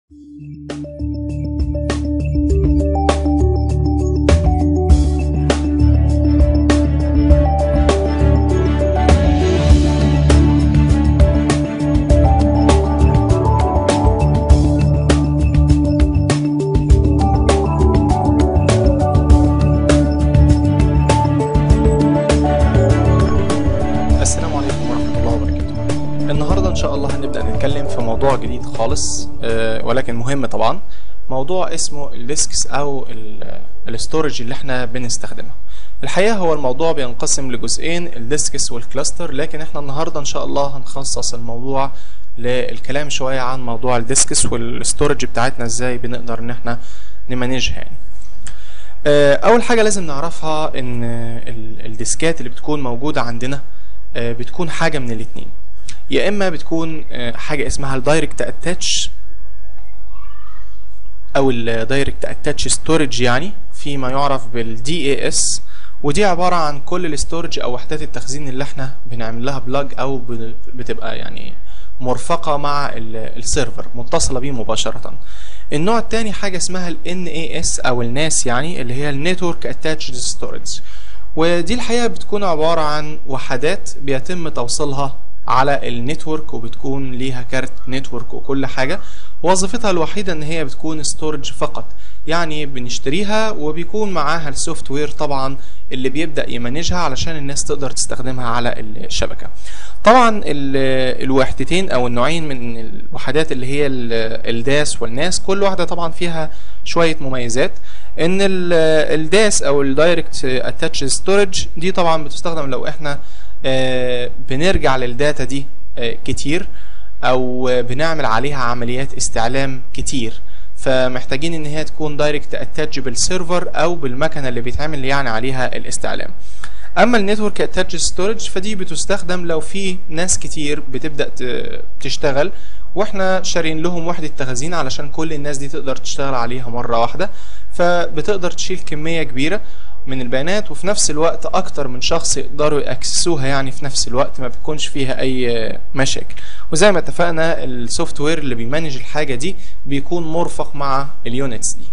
السلام عليكم ورحمة الله وبركاته النهاردة إن شاء الله هنبدأ نتكلم في موضوع جديد خالص آه، ولكن مهم طبعا موضوع اسمه الديسكس أو الاستورج اللي احنا بنستخدمها الحقيقة هو الموضوع بينقسم لجزئين الديسكس والكلاستر لكن احنا النهاردة إن شاء الله هنخصص الموضوع للكلام شوية عن موضوع الديسكس والاستورج بتاعتنا ازاي بنقدر ان احنا نمانجها يعني آه، اول حاجه لازم نعرفها ان ال- الديسكات اللي بتكون موجوده عندنا آه، بتكون حاجه من الاتنين يا اما بتكون آه، حاجه اسمها الدايركت اتاتش او الدايركت اتاتش ستورج يعني فيما يعرف بالدي اي اس ودي عباره عن كل الاستورج او وحدات التخزين اللي احنا بنعمل لها بلاج او ب- بتبقى يعني مرفقه مع ال- السيرفر متصله بيه مباشره النوع التاني حاجه اسمها ال NAS او الناس يعني اللي هي النتورك اتاتشد ستورج ودي الحقيقه بتكون عباره عن وحدات بيتم توصيلها على النتورك وبتكون ليها كارت نتورك وكل حاجه وظيفتها الوحيده ان هي بتكون ستورج فقط يعني بنشتريها وبيكون معاها السوفت وير طبعا اللي بيبدا يمانجها علشان الناس تقدر تستخدمها على الشبكه طبعا ال- الوحدتين او النوعين من الوحدات اللي هي ال- الداس والناس كل واحده طبعا فيها شويه مميزات ان ال- الداس او الدايركت اتاتش ستورج دي طبعا بتستخدم لو احنا آه، بنرجع للداتا دي آه، كتير او آه، بنعمل عليها عمليات استعلام كتير فمحتاجين ان هي تكون دايركت اتاتش بالسيرفر او بالمكنه اللي بيتعمل يعني عليها الاستعلام اما النتورك اتاتش ستورج فدي بتستخدم لو في ناس كتير بتبدا ت- تشتغل واحنا شارين لهم وحده تخزين علشان كل الناس دي تقدر تشتغل عليها مره واحده فبتقدر تشيل كميه كبيره من البيانات وفي نفس الوقت اكتر من شخص يقدروا ياكسسوها يعني في نفس الوقت ما بيكونش فيها اي مشاكل وزي ما اتفقنا السوفت وير اللي بيمانج الحاجه دي بيكون مرفق مع اليونتس دي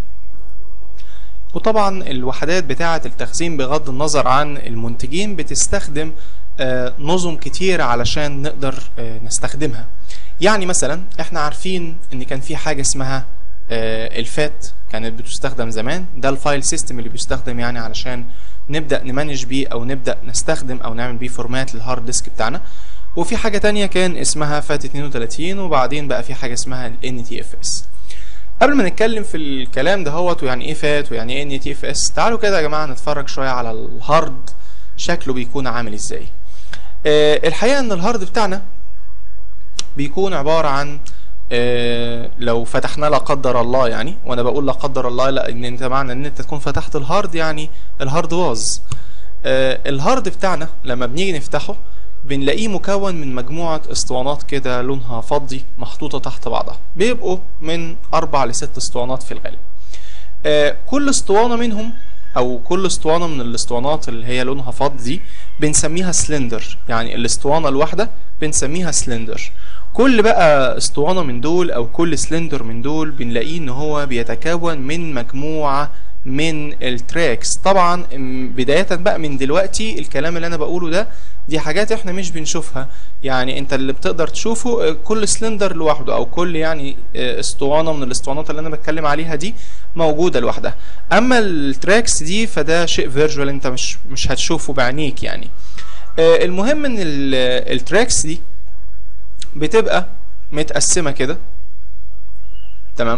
وطبعا الوحدات بتاعة التخزين بغض النظر عن المنتجين بتستخدم آه، نظم كتير علشان نقدر آه، نستخدمها يعني مثلا احنا عارفين ان كان في حاجة اسمها آه، الفات كانت بتستخدم زمان ده الفايل سيستم اللي بيستخدم يعني علشان نبدأ نمانج بيه او نبدأ نستخدم او نعمل بيه فورمات للهارد ديسك بتاعنا وفي حاجة تانية كان اسمها فات 32 وبعدين بقى في حاجة اسمها ال NTFS قبل ما نتكلم في الكلام ده هوت ويعني ايه فات ويعني ايه ان تي اف اس تعالوا كده يا جماعه نتفرج شويه على الهارد شكله بيكون عامل ازاي آه الحقيقه ان الهارد بتاعنا بيكون عباره عن آه لو فتحنا لا قدر الله يعني وانا بقول لا قدر الله لا ان انت معنى ان انت تكون فتحت الهارد يعني الهارد باظ آه الهارد بتاعنا لما بنيجي نفتحه بنلاقيه مكون من مجموعة اسطوانات كده لونها فضي محطوطة تحت بعضها بيبقوا من أربع لست اسطوانات في الغالب آه، كل اسطوانة منهم أو كل اسطوانة من الاسطوانات اللي هي لونها فضي دي بنسميها سلندر يعني الاسطوانة الواحدة بنسميها سلندر كل بقى اسطوانة من دول أو كل سلندر من دول بنلاقيه إن هو بيتكون من مجموعة من التراكس طبعا م- بداية بقى من دلوقتي الكلام اللي أنا بقوله ده دي حاجات احنا مش بنشوفها يعني انت اللي بتقدر تشوفه آه، كل سلندر لوحده او كل يعني آه، اسطوانه من الاسطوانات اللي انا بتكلم عليها دي موجوده لوحدها اما التراكس دي فده شيء فيرجوال انت مش مش هتشوفه بعينيك يعني آه، المهم ان ال- التراكس دي بتبقى متقسمه كده تمام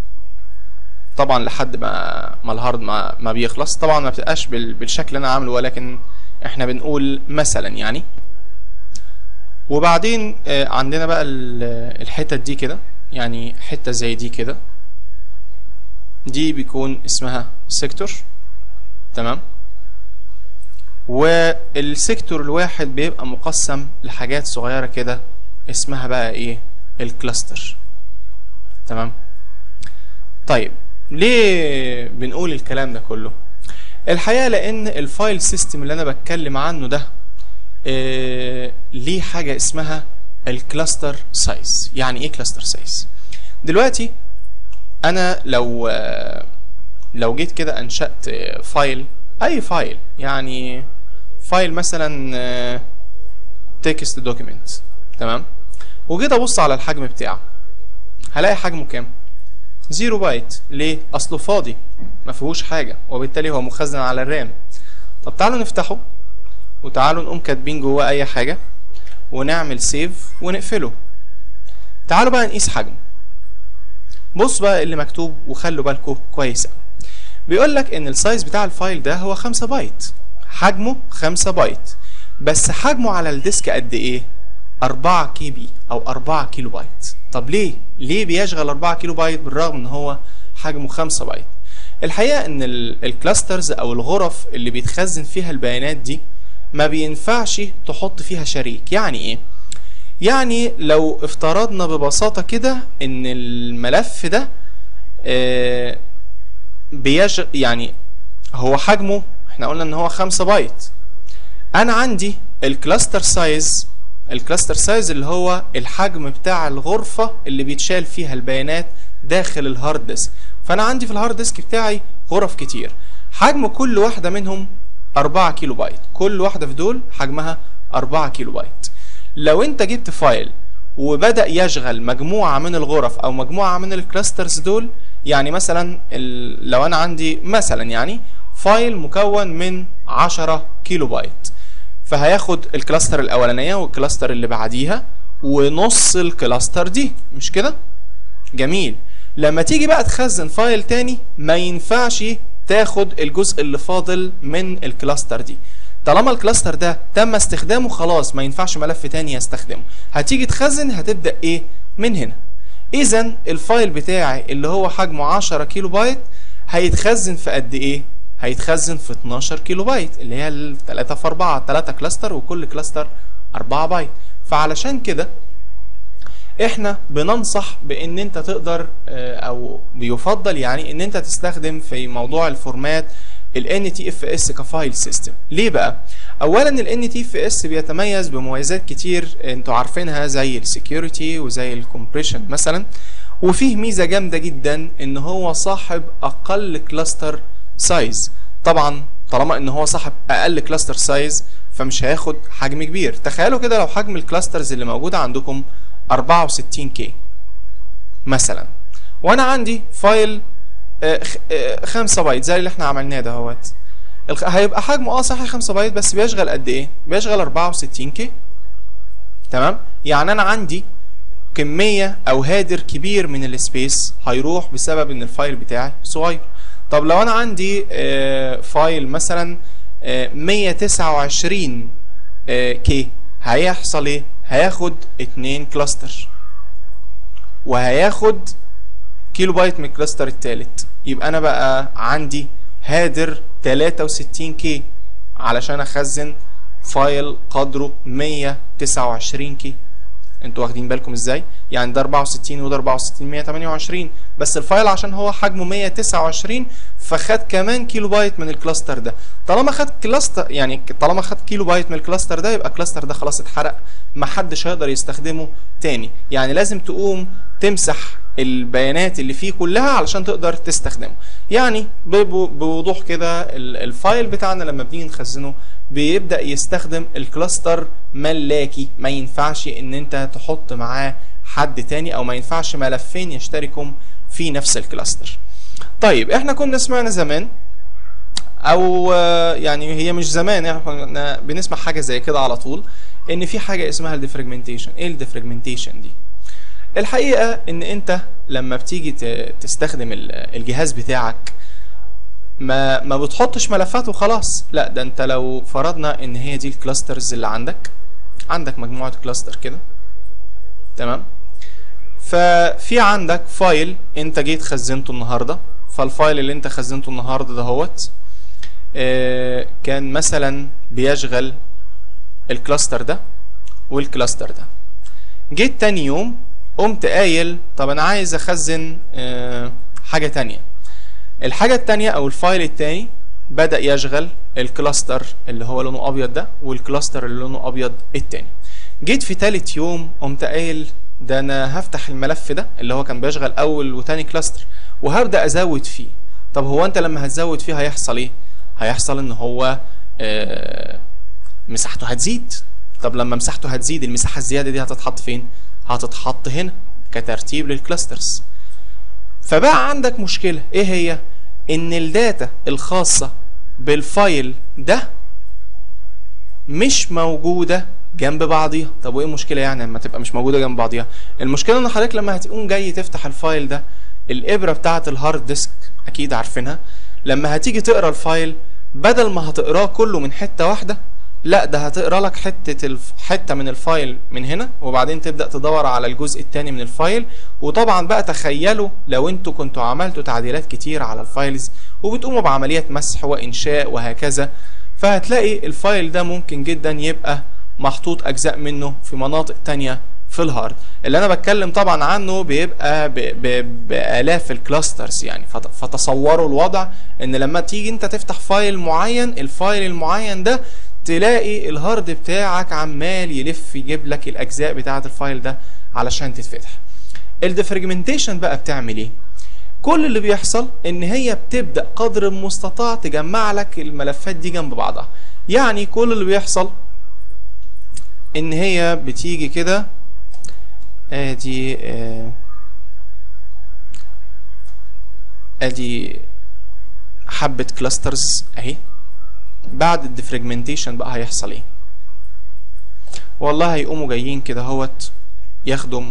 طبعا لحد ما ما الهارد ما, ما بيخلص طبعا ما بتبقاش بال- بالشكل اللي انا عامله ولكن احنا بنقول مثلا يعني وبعدين آه، عندنا بقى ال- الحتت دي كده يعني حتة زي دي كده دي بيكون اسمها سيكتور تمام والسيكتور الواحد بيبقى مقسم لحاجات صغيرة كده اسمها بقى ايه الكلاستر تمام طيب ليه بنقول الكلام ده كله الحقيقة لان الفايل سيستم اللي انا بتكلم عنه ده آه ليه حاجة اسمها الكلاستر سايز يعني ايه كلاستر سايز دلوقتي انا لو آه، لو جيت كده انشأت آه، فايل اي فايل يعني فايل مثلا تكست دوكيمنت تمام وجيت ابص على الحجم بتاعه هلاقي حجمه كام زيرو بايت ليه اصله فاضي ما فيهوش حاجه وبالتالي هو مخزن على الرام طب تعالوا نفتحه وتعالوا نقوم كاتبين جواه اي حاجه ونعمل سيف ونقفله تعالوا بقى نقيس حجمه بص بقى اللي مكتوب وخلوا بالكم كويس أوي. بيقول لك ان السايز بتاع الفايل ده هو 5 بايت حجمه 5 بايت بس حجمه على الديسك قد ايه 4 كي بي او 4 كيلو بايت طب ليه ليه بيشغل 4 كيلو بايت بالرغم ان هو حجمه 5 بايت الحقيقه ان ال- الكلاسترز او الغرف اللي بيتخزن فيها البيانات دي ما بينفعش تحط فيها شريك يعني ايه يعني لو افترضنا ببساطة كده ان الملف ده آه، بيش يعني هو حجمه احنا قلنا ان هو خمسة بايت انا عندي الكلاستر سايز الكلاستر سايز اللي هو الحجم بتاع الغرفة اللي بيتشال فيها البيانات داخل الهارد ديسك فانا عندي في الهارد ديسك بتاعي غرف كتير حجم كل واحدة منهم 4 كيلو بايت كل واحدة في دول حجمها 4 كيلو بايت لو انت جبت فايل وبدأ يشغل مجموعة من الغرف او مجموعة من الكلاسترز دول يعني مثلا ال- لو انا عندي مثلا يعني فايل مكون من 10 كيلو بايت فهياخد الكلاستر الاولانية والكلاستر اللي بعديها ونص الكلاستر دي مش كده جميل لما تيجي بقى تخزن فايل تاني ما ينفعش تاخد الجزء اللي فاضل من الكلاستر دي طالما الكلاستر ده تم استخدامه خلاص ما ينفعش ملف تاني يستخدمه هتيجي تخزن هتبدأ ايه من هنا اذا الفايل بتاعي اللي هو حجمه 10 كيلو بايت هيتخزن في قد ايه هيتخزن في 12 كيلو بايت اللي هي ال 3 في 4 3 كلاستر وكل كلاستر 4 بايت فعلشان كده احنا بننصح بان انت تقدر آه، او بيفضل يعني ان انت تستخدم في موضوع الفورمات ال NTFS كفايل سيستم ليه بقى اولا ال NTFS بيتميز بمميزات كتير انتوا عارفينها زي السكيورتي وزي الكومبريشن مثلا وفيه ميزه جامده جدا ان هو صاحب اقل كلاستر سايز طبعا طالما ان هو صاحب اقل كلاستر سايز فمش هياخد حجم كبير تخيلوا كده لو حجم الكلاسترز اللي موجوده عندكم 64 كي مثلا وانا عندي فايل 5 بايت زي اللي احنا عملناه ده اهوت الخ- هيبقى حجمه اه صحيح 5 بايت بس بيشغل قد ايه بيشغل 64 كي تمام يعني انا عندي كميه او هادر كبير من السبيس هيروح بسبب ان الفايل بتاعي صغير طب لو انا عندي آه، فايل مثلا آه، 129 آه، كي هيحصل ايه هياخد اتنين كلاستر وهياخد كيلو بايت من الكلاستر التالت يبقى انا بقى عندي هادر 63 كي علشان اخزن فايل قدره 129 كي انتوا واخدين بالكم ازاي يعني ده 64 وده 64 128 بس الفايل عشان هو حجمه 129 فخد كمان كيلو بايت من الكلاستر ده طالما خد كلاستر يعني طالما خد كيلو بايت من الكلاستر ده يبقى الكلاستر ده خلاص اتحرق محدش هيقدر يستخدمه تاني يعني لازم تقوم تمسح البيانات اللي فيه كلها علشان تقدر تستخدمه يعني بب- بوضوح كده ال- الفايل بتاعنا لما بنيجي نخزنه بيبدأ يستخدم الكلاستر ملاكي ما ينفعش ان انت تحط معاه حد تاني او ما ينفعش ملفين يشتركوا في نفس الكلاستر طيب احنا كنا سمعنا زمان او آه، يعني هي مش زمان احنا كنا بنسمع حاجه زي كده على طول ان في حاجه اسمها الديفراجمنتيشن ايه الديفراجمنتيشن دي الحقيقه ان انت لما بتيجي ت- تستخدم ال- الجهاز بتاعك ما ما بتحطش ملفات وخلاص لا ده انت لو فرضنا ان هي دي الكلاسترز اللي عندك عندك مجموعه كلاستر كده تمام ففي عندك فايل انت جيت خزنته النهارده فالفايل اللي انت خزنته النهارده دهوت آه، كان مثلا بيشغل الكلاستر ده والكلاستر ده جيت تاني يوم قمت قايل طب انا عايز اخزن آه، حاجه تانية الحاجه التانية او الفايل التاني بدأ يشغل الكلاستر اللي هو لونه ابيض ده والكلاستر اللي لونه ابيض التاني جيت في تالت يوم قمت قايل ده انا هفتح الملف ده اللي هو كان بيشغل اول وتاني كلاستر وهبدا ازود فيه طب هو انت لما هتزود فيه هيحصل ايه هيحصل ان هو آه مساحته هتزيد طب لما مساحته هتزيد المساحه الزياده دي هتتحط فين هتتحط هنا كترتيب للكلاسترز فبقى عندك مشكله ايه هي ان الداتا الخاصه بالفايل ده مش موجوده جنب بعضيها طب وايه المشكله يعني لما تبقى مش موجوده جنب بعضيها المشكله ان حضرتك لما هتقوم جاي تفتح الفايل ده الابره بتاعه الهارد ديسك اكيد عارفينها لما هتيجي تقرا الفايل بدل ما هتقراه كله من حته واحده لا ده هتقرا لك حته الف... حته من الفايل من هنا وبعدين تبدا تدور على الجزء الثاني من الفايل وطبعا بقى تخيلوا لو انتوا كنتوا عملتوا تعديلات كتير على الفايلز وبتقوموا بعمليات مسح وانشاء وهكذا فهتلاقي الفايل ده ممكن جدا يبقى محطوط اجزاء منه في مناطق تانية في الهارد اللي انا بتكلم طبعا عنه بيبقى ب ب بالاف الكلاسترز يعني فتصوروا الوضع ان لما تيجي انت تفتح فايل معين الفايل المعين ده تلاقي الهارد بتاعك عمال يلف يجيب لك الاجزاء بتاعه الفايل ده علشان تتفتح الديفرجمنتيشن بقى بتعمل ايه كل اللي بيحصل ان هي بتبدا قدر المستطاع تجمع لك الملفات دي جنب بعضها يعني كل اللي بيحصل ان هي بتيجي كده ادي آه ادي حبة كلاسترز اهي بعد الديفرجمنتيشن بقى هيحصل ايه والله هيقوموا جايين كده اهوت ياخدوا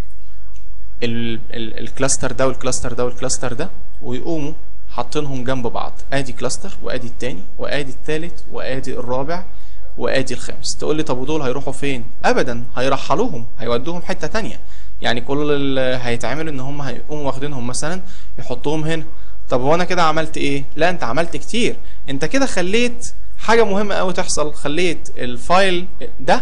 ال ال الكلاستر ده والكلاستر ده والكلاستر ده ويقوموا حاطينهم جنب بعض ادي كلاستر وادي التاني وادي التالت وادي الرابع وادي الخامس تقول لي طب ودول هيروحوا فين ابدا هيرحلوهم هيودوهم حته تانية يعني كل اللي هيتعمل ان هم هيقوموا واخدينهم مثلا يحطوهم هنا طب هو انا كده عملت ايه لا انت عملت كتير انت كده خليت حاجه مهمه قوي تحصل خليت الفايل ده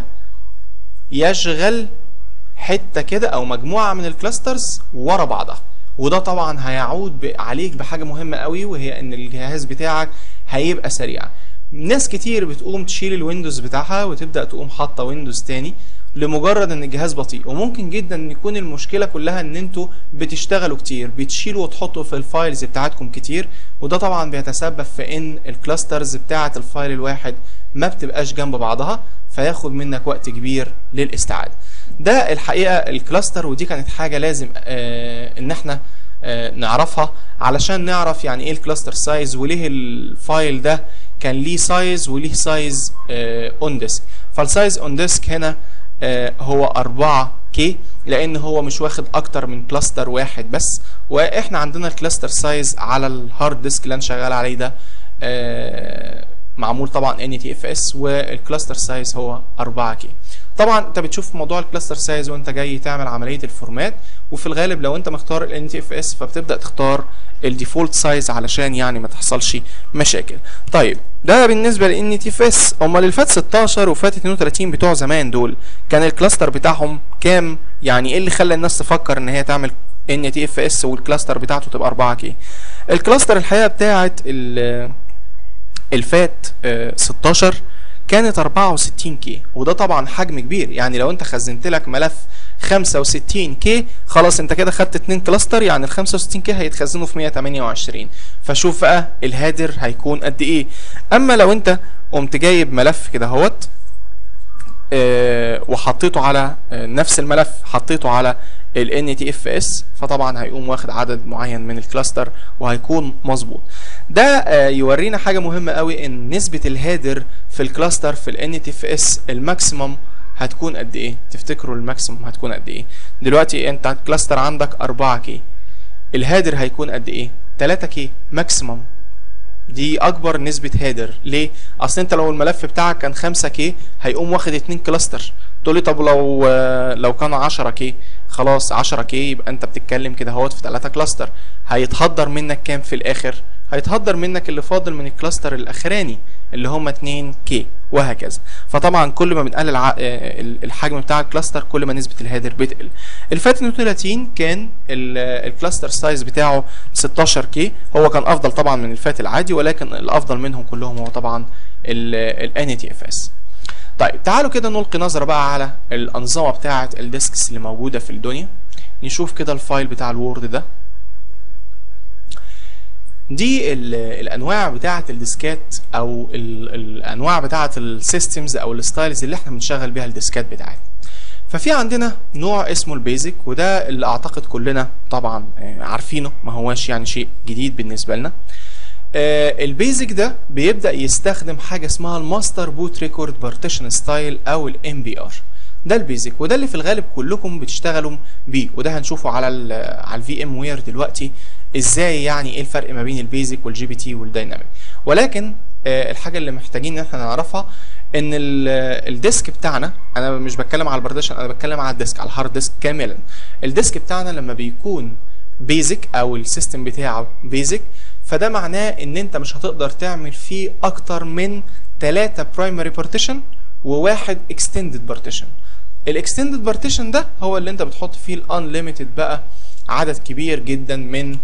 يشغل حته كده او مجموعه من الكلاسترز ورا بعضها وده طبعا هيعود عليك بحاجه مهمه قوي وهي ان الجهاز بتاعك هيبقى سريع ناس كتير بتقوم تشيل الويندوز بتاعها وتبدا تقوم حاطه ويندوز تاني لمجرد ان الجهاز بطيء وممكن جدا ان يكون المشكله كلها ان انتوا بتشتغلوا كتير بتشيلوا وتحطوا في الفايلز بتاعتكم كتير وده طبعا بيتسبب في ان الكلاسترز بتاعه الفايل الواحد ما بتبقاش جنب بعضها فياخد منك وقت كبير للاستعاده ده الحقيقه الكلاستر ودي كانت حاجه لازم آه ان احنا آه نعرفها علشان نعرف يعني ايه الكلاستر سايز وليه الفايل ده كان ليه سايز وليه سايز اون ديسك فالسايز اون ديسك هنا آه هو 4 كي لان هو مش واخد اكتر من كلاستر واحد بس واحنا عندنا الكلاستر سايز على الهارد ديسك اللي انا شغال عليه ده آه معمول طبعا ان تي اف اس والكلاستر سايز هو 4 كي طبعا انت بتشوف موضوع الكلاستر سايز وانت جاي تعمل عمليه الفورمات وفي الغالب لو انت مختار ال تي اف اس فبتبدا تختار الديفولت سايز علشان يعني ما تحصلش مشاكل طيب ده بالنسبه لان تي اف اس امال الفات 16 وفات 32 بتوع زمان دول كان الكلاستر بتاعهم كام يعني ايه اللي خلى الناس تفكر ان هي تعمل ان تي اف اس والكلاستر بتاعته تبقى 4 كي الكلاستر الحقيقه بتاعت الفات 16 كانت 64 كي وده طبعا حجم كبير يعني لو انت خزنت لك ملف 65 كي خلاص انت كده خدت اتنين كلاستر يعني ال 65 كي هيتخزنوا في 128 فشوف بقى الهادر هيكون قد ايه اما لو انت قمت جايب ملف كده اهوت اه وحطيته على اه نفس الملف حطيته على ال NTFS فطبعا هيقوم واخد عدد معين من الكلاستر وهيكون مظبوط ده آه يورينا حاجه مهمه قوي ان نسبه الهادر في الكلاستر في ال NTFS الماكسيمم هتكون قد ايه تفتكروا الماكسيمم هتكون قد ايه دلوقتي انت الكلاستر عندك 4 كي الهادر هيكون قد ايه 3 كي ماكسيمم دي اكبر نسبه هادر ليه اصل انت لو الملف بتاعك كان 5 كي هيقوم واخد 2 كلاستر تقول لي طب لو لو كان 10 كي خلاص 10 كي يبقى انت بتتكلم كده اهوت في 3 كلاستر هيتهدر منك كام في الاخر هيتهدر منك اللي فاضل من الكلاستر الاخراني اللي هم 2 كي وهكذا فطبعا كل ما بنقلل الحجم بتاع الكلاستر كل ما نسبه الهادر بتقل الفات 32 كان الكلاستر سايز بتاعه 16 كي هو كان افضل طبعا من الفات العادي ولكن الافضل منهم كلهم هو طبعا ال تي اف اس طيب تعالوا كده نلقي نظرة بقى على الأنظمة بتاعة الديسكس اللي موجودة في الدنيا نشوف كده الفايل بتاع الوورد ده دي ال- الانواع بتاعه الديسكات او ال- الانواع بتاعه السيستمز او الستايلز اللي احنا بنشغل بيها الديسكات بتاعتنا ففي عندنا نوع اسمه البيزك وده اللي اعتقد كلنا طبعا آه، عارفينه ما هواش يعني شيء جديد بالنسبه لنا آه، البيزك ده بيبدا يستخدم حاجه اسمها الماستر بوت ريكورد بارتيشن ستايل او الام بي ار ده البيزك وده اللي في الغالب كلكم بتشتغلوا بيه وده هنشوفه على ال على الفي ام وير دلوقتي ازاي يعني ايه الفرق ما بين البيزك والجي بي تي والدايناميك ولكن آه، الحاجه اللي محتاجين ان احنا نعرفها ان ال- الديسك بتاعنا انا مش بتكلم على البارتيشن انا بتكلم على الديسك على الهارد ديسك كاملا الديسك بتاعنا لما بيكون بيزك او السيستم بتاعه بيزك فده معناه ان انت مش هتقدر تعمل فيه اكتر من 3 برايمري بارتيشن وواحد اكستندد بارتيشن الاكستندد بارتيشن ده هو اللي انت بتحط فيه الانليميتد بقى عدد كبير جدا من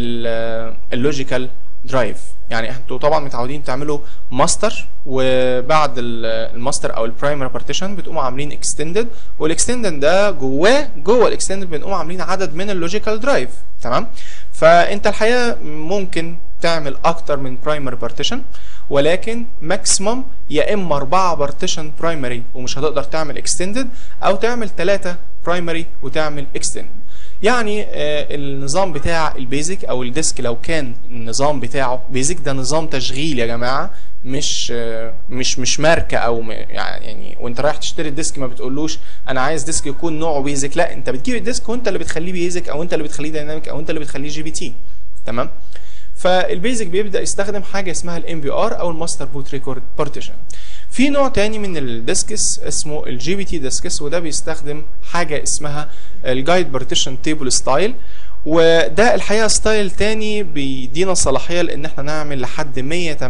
اللوجيكال درايف يعني انتوا طبعا متعودين تعملوا ماستر وبعد ال- الماستر او البرايمري بارتيشن بتقوموا عاملين اكستندد والاكستندد ده جواه جوه الاكستندد بنقوم عاملين عدد من اللوجيكال درايف تمام فانت الحقيقه ممكن تعمل اكتر من برايمري بارتيشن ولكن ماكسيمم يا اما 4 بارتيشن برايمري ومش هتقدر تعمل اكستندد او تعمل 3 برايمري وتعمل اكستندد يعني آه، النظام بتاع البيزك او الديسك لو كان النظام بتاعه بيزك ده نظام تشغيل يا جماعه مش آه، مش مش ماركه او م- يعني يعني وانت رايح تشتري الديسك ما بتقولوش انا عايز ديسك يكون نوعه بيزك لا انت بتجيب الديسك وانت اللي بتخليه بيزك او انت اللي بتخليه دايناميك او انت اللي بتخليه جي بي تي تمام فالبيزك بيبدا يستخدم حاجه اسمها الام بي ار او الماستر بوت ريكورد بارتيشن في نوع تاني من الديسكس اسمه الجي بي تي ديسكس وده بيستخدم حاجه اسمها الجايد بارتيشن تيبل ستايل وده الحقيقه ستايل تاني بيدينا صلاحيه لان احنا نعمل لحد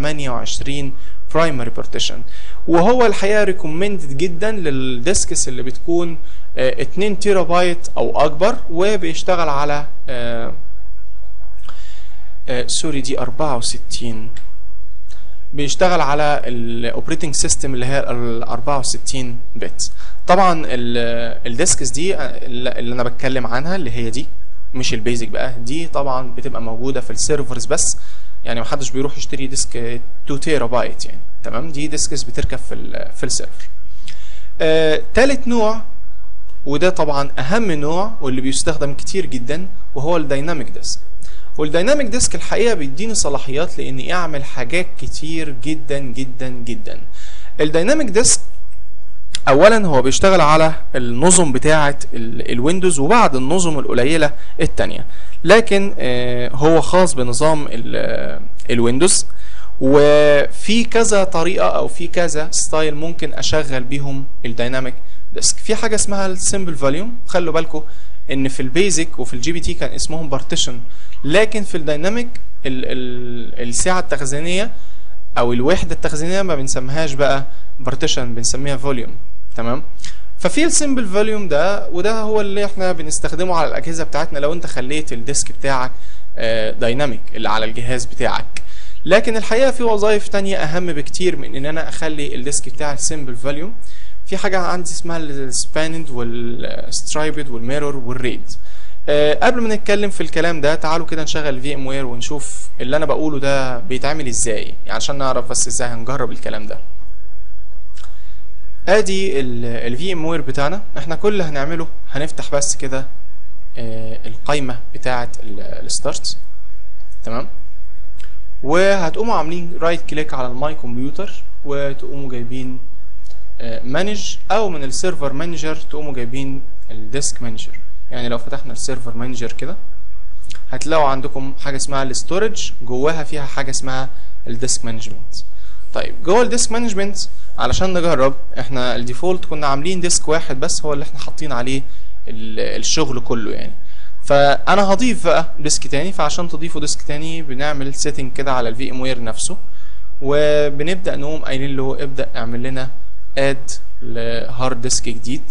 128 برايمري بارتيشن وهو الحقيقه ريكومندد جدا للديسكس اللي بتكون آه، 2 تيرا بايت او اكبر وبيشتغل على آه، آه، سوري دي 64 بيشتغل على الاوبريتنج سيستم اللي هي ال 64 بت طبعا ال- الديسكس دي اللي اللي انا بتكلم عنها اللي هي دي مش البيزك بقى دي طبعا بتبقى موجوده في السيرفرز بس يعني محدش بيروح يشتري ديسك 2 تيرا بايت يعني تمام دي ديسكس بتركب في ال في السيرفر آه، تالت نوع وده طبعا اهم نوع واللي بيستخدم كتير جدا وهو الدايناميك ديسك والدايناميك ديسك الحقيقه بيديني صلاحيات لاني اعمل حاجات كتير جدا جدا جدا الدايناميك ديسك اولا هو بيشتغل على النظم بتاعه ال- الويندوز وبعض النظم القليله التانية لكن آه، هو خاص بنظام ال- آه، الويندوز وفي كذا طريقه او في كذا ستايل ممكن اشغل بيهم الدايناميك ديسك في حاجه اسمها السمبل فوليوم خلوا بالكم ان في البيزك وفي الجي بي تي كان اسمهم بارتيشن لكن في الدايناميك ال ال السعه التخزينيه او الوحده التخزينيه ما بنسميهاش بقى بارتيشن بنسميها فوليوم تمام ففي السمبل فوليوم ده وده هو اللي احنا بنستخدمه على الاجهزه بتاعتنا لو انت خليت الديسك بتاعك دايناميك اللي على الجهاز بتاعك لكن الحقيقه في وظائف تانية اهم بكتير من ان انا اخلي الديسك بتاعي سمبل فوليوم في حاجه عندي اسمها السباند والسترايبد والميرور والريد أه قبل ما نتكلم في الكلام ده تعالوا كده نشغل في ام وير ونشوف اللي انا بقوله ده بيتعمل ازاي يعني عشان نعرف بس ازاي هنجرب الكلام ده ادي الفي ام وير بتاعنا احنا كل اللي هنعمله هنفتح بس كده أه القايمه بتاعه الستارت تمام وهتقوموا عاملين رايت كليك على الماي كمبيوتر وتقوموا جايبين مانج او من السيرفر مانجر تقوموا جايبين الديسك مانجر يعني لو فتحنا السيرفر مانجر كده هتلاقوا عندكم حاجه اسمها الاستورج جواها فيها حاجه اسمها الديسك مانجمنت طيب جوه الديسك مانجمنت علشان نجرب احنا الديفولت كنا عاملين ديسك واحد بس هو اللي احنا حاطين عليه الشغل كله يعني فانا هضيف بقى ديسك تاني فعشان تضيفوا ديسك تاني بنعمل سيتنج كده على الفي ام وير نفسه وبنبدا نقوم قايلين له ابدا اعمل لنا اد لهارد ديسك جديد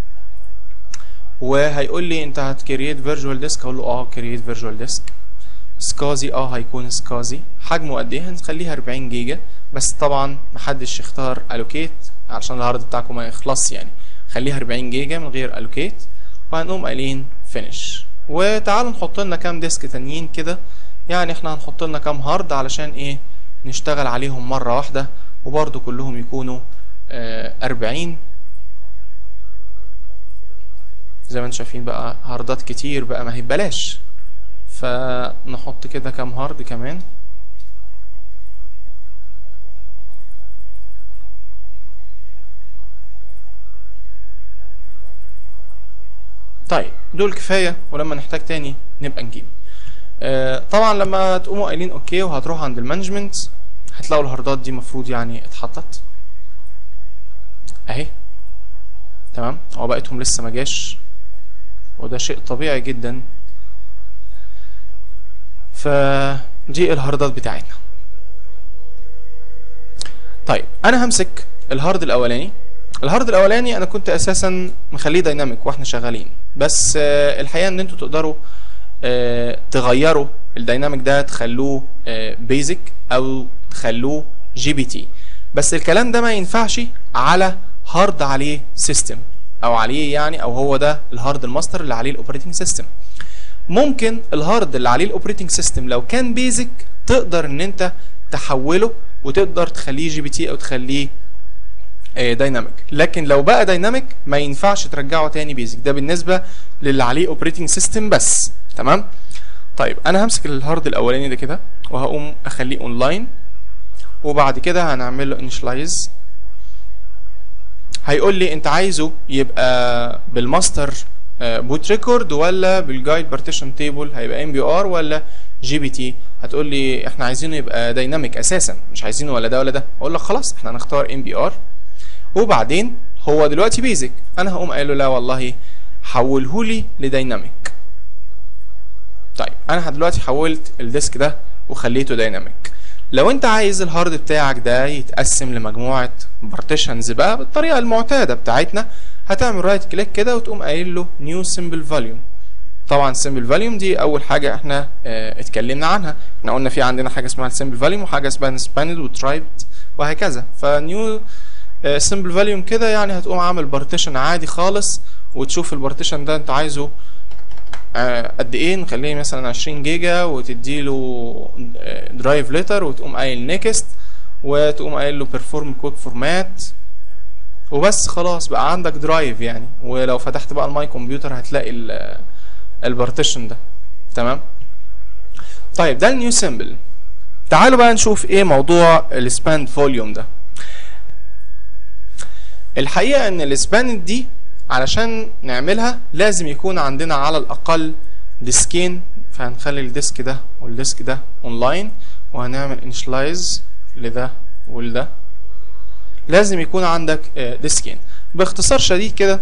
وهيقول لي انت هتكريت فيرجوال ديسك اقول له اه كريت فيرجوال ديسك سكازي اه هيكون سكازي حجمه قد ايه هنخليها 40 جيجا بس طبعا محدش يختار الوكيت علشان الهارد بتاعكم ما يخلص يعني خليها 40 جيجا من غير الوكيت وهنقوم قايلين فينيش وتعالوا نحط لنا كام ديسك تانيين كده يعني احنا هنحط لنا كام هارد علشان ايه نشتغل عليهم مرة واحدة وبرضو كلهم يكونوا آه، أربعين زي ما انتم شايفين بقى هاردات كتير بقى ما هي ببلاش فنحط كده كام هارد كمان طيب دول كفاية ولما نحتاج تاني نبقى نجيب آه، طبعا لما تقوموا قايلين اوكي وهتروحوا عند المانجمنت هتلاقوا الهاردات دي مفروض يعني اتحطت اهي تمام هو بقيتهم لسه ما جاش وده شيء طبيعي جدا فدي الهاردات بتاعتنا طيب انا همسك الهارد الاولاني الهارد الاولاني انا كنت اساسا مخليه دايناميك واحنا شغالين بس آه، الحقيقه ان انتوا تقدروا آه، تغيروا الدايناميك ده تخلوه بيزك او تخلوه جي بي تي بس الكلام ده ما ينفعش على هارد عليه سيستم او عليه يعني او هو ده الهارد الماستر اللي عليه الاوبريتنج سيستم ممكن الهارد اللي عليه الاوبريتنج سيستم لو كان بيزك تقدر ان انت تحوله وتقدر تخليه جي بي تي او تخليه دايناميك لكن لو بقى دايناميك ما ينفعش ترجعه تاني بيزك ده بالنسبه للي عليه اوبريتنج سيستم بس تمام طيب انا همسك الهارد الاولاني ده كده وهقوم اخليه اونلاين وبعد كده هنعمل له انيشلايز هيقول لي انت عايزه يبقى بالماستر بوت ريكورد ولا بالجايد بارتيشن تيبل هيبقى ام بي ار ولا جي بي تي هتقول لي احنا عايزينه يبقى دايناميك اساسا مش عايزينه ولا ده ولا ده اقول لك خلاص احنا هنختار ام بي ار وبعدين هو دلوقتي بيزك انا هقوم قايل له لا والله حوله لي لدايناميك طيب انا دلوقتي حولت الديسك ده وخليته دايناميك لو انت عايز الهارد بتاعك ده يتقسم لمجموعه بارتيشنز بقى بالطريقه المعتاده بتاعتنا هتعمل رايت كليك كده وتقوم قايل له نيو سمبل فوليوم طبعا سمبل فوليوم دي اول حاجه احنا اه اتكلمنا عنها احنا قلنا في عندنا حاجه اسمها السمبل فوليوم وحاجه اسمها سباند وترايبد وهكذا فنيو سمبل فوليوم كده يعني هتقوم عامل بارتيشن عادي خالص وتشوف البارتيشن ده انت عايزه آه قد ايه نخليه مثلا 20 جيجا وتديله درايف ليتر وتقوم قايل نيكست وتقوم قايل له بيرفورم كويك فورمات وبس خلاص بقى عندك درايف يعني ولو فتحت بقى الماي كمبيوتر هتلاقي البارتيشن ده تمام طيب ده النيو سيمبل تعالوا بقى نشوف ايه موضوع السباند فوليوم ده الحقيقه ان السباند دي علشان نعملها لازم يكون عندنا على الاقل ديسكين فهنخلي الديسك ده والديسك ده اونلاين وهنعمل انشلايز لده ولده لازم يكون عندك ديسكين باختصار شديد كده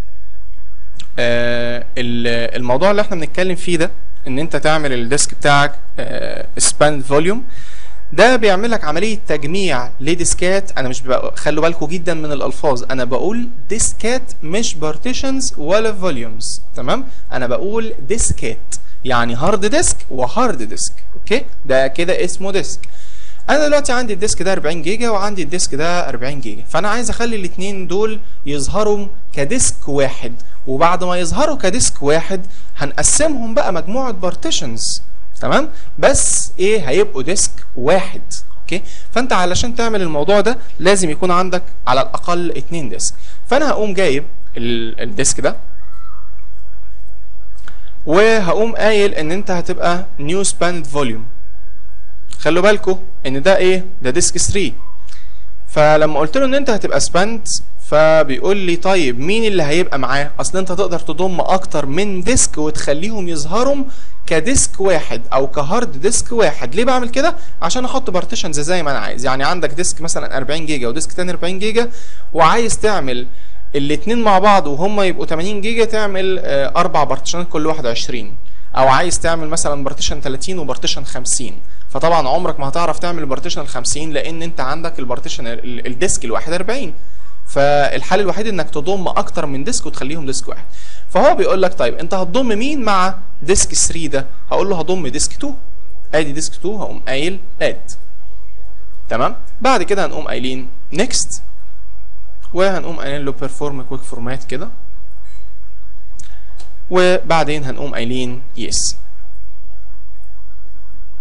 الموضوع اللي احنا بنتكلم فيه ده ان انت تعمل الديسك بتاعك سباند فوليوم ده بيعمل لك عمليه تجميع لديسكات انا مش بقى خلوا بالكم جدا من الالفاظ انا بقول ديسكات مش بارتيشنز ولا فوليومز تمام انا بقول ديسكات يعني هارد ديسك وهارد ديسك اوكي ده كده اسمه ديسك انا دلوقتي عندي الديسك ده 40 جيجا وعندي الديسك ده 40 جيجا فانا عايز اخلي الاثنين دول يظهروا كديسك واحد وبعد ما يظهروا كديسك واحد هنقسمهم بقى مجموعه بارتيشنز تمام بس ايه هيبقوا ديسك واحد اوكي فانت علشان تعمل الموضوع ده لازم يكون عندك على الاقل اتنين ديسك فانا هقوم جايب الديسك ده وهقوم قايل ان انت هتبقى نيو سباند فوليوم خلوا بالكم ان ده ايه ده ديسك 3 فلما قلت له ان انت هتبقى سباند فبيقول لي طيب مين اللي هيبقى معاه اصل انت تقدر تضم اكتر من ديسك وتخليهم يظهروا كديسك واحد او كهارد ديسك واحد ليه بعمل كده عشان احط بارتيشنز زي ما انا عايز يعني عندك ديسك مثلا 40 جيجا وديسك تاني 40 جيجا وعايز تعمل الاثنين مع بعض وهم يبقوا 80 جيجا تعمل آه اربع بارتيشنات كل واحد 20 او عايز تعمل مثلا بارتيشن 30 وبارتيشن 50 فطبعا عمرك ما هتعرف تعمل البارتيشن ال 50 لان انت عندك البارتيشن الديسك الواحد 40 فالحل الوحيد انك تضم اكتر من ديسك وتخليهم ديسك واحد فهو بيقول لك طيب انت هتضم مين مع ديسك 3 ده هقول له هضم ديسك 2 ادي ديسك 2 هقوم قايل اد تمام بعد كده هنقوم قايلين نيكست وهنقوم قايلين له بيرفورم كويك فورمات كده وبعدين هنقوم قايلين يس